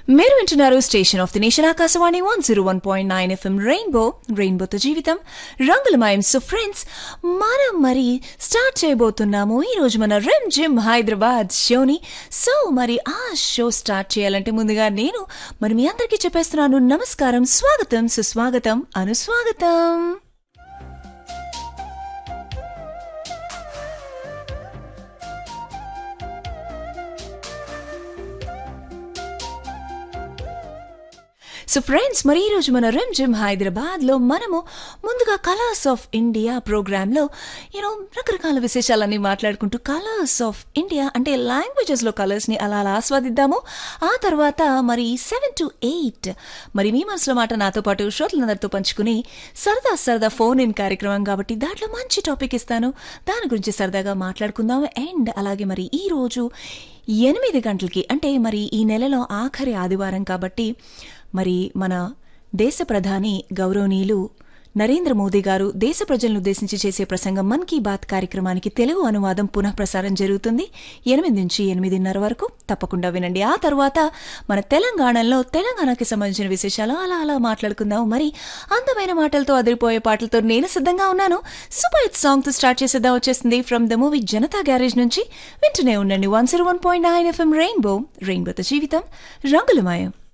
మీరు వింటున్నారు station of the nation Akashvani one zero one point nine FM rainbow రెయిన్బోతో జీవితం రంగులమయం సో ఫ్రెండ్స్ మనం మరి స్టార్ట్ చేయబోతున్నాము ఈ రోజు మన రెమ్ జిమ్ హైదరాబాద్ షోని సో మరి ఆ షో స్టార్ట్ చేయాలంటే ముందుగా నేను మరి మీ అందరికీ చెప్పేస్తున్నాను నమస్కారం స్వాగతం సుస్వాగతం అనుస్వాగతం సో ఫ్రెండ్స్ మరి ఈరోజు మన రెమ్ జిమ్ హైదరాబాద్లో మనము ముందుగా కలర్స్ ఆఫ్ ఇండియా ప్రోగ్రాంలో యూనో రకరకాల విశేషాలన్నీ మాట్లాడుకుంటూ కలర్స్ ఆఫ్ ఇండియా అంటే లాంగ్వేజెస్లో కలర్స్ని అలా అలా ఆస్వాదిద్దాము ఆ తర్వాత మరి సెవెన్ టు ఎయిట్ మరి మీ మనసులో మాట నాతో పాటు శ్రోతలందరితో పంచుకుని సరదా సరదా ఫోన్ ఇన్ కార్యక్రమం కాబట్టి దాంట్లో మంచి టాపిక్ ఇస్తాను దాని గురించి సరదాగా మాట్లాడుకుందాం అండ్ అలాగే మరి ఈ రోజు ఎనిమిది గంటలకి అంటే మరి ఈ నెలలో ఆఖరి ఆదివారం కాబట్టి మరి మన దేశ ప్రధాని గౌరవనీయులు నరేంద్ర మోదీ గారు దేశ ప్రజలను ఉద్దేశించి చేసే ప్రసంగం మన్ కీ బాత్ కార్యక్రమానికి తెలుగు అనువాదం పునః ప్రసారం జరుగుతుంది ఎనిమిది నుంచి ఎనిమిదిన్నర వరకు తప్పకుండా వినండి ఆ తర్వాత మన తెలంగాణలో తెలంగాణకి సంబంధించిన విశేషాలు అలా అలా మాట్లాడుకుందాం మరి అందమైన మాటలతో అదిరిపోయే పాటలతో నేను సిద్ధంగా ఉన్నాను సూపర్ హిట్ సాంగ్ తో స్టార్ట్ చేసేద్దాం వచ్చేసింది from the movie Janatha Garage నుంచి వింటూనే ఉండండి one zero one point nine FM rainbow రెయిన్బోతో జీవితం రంగులమయం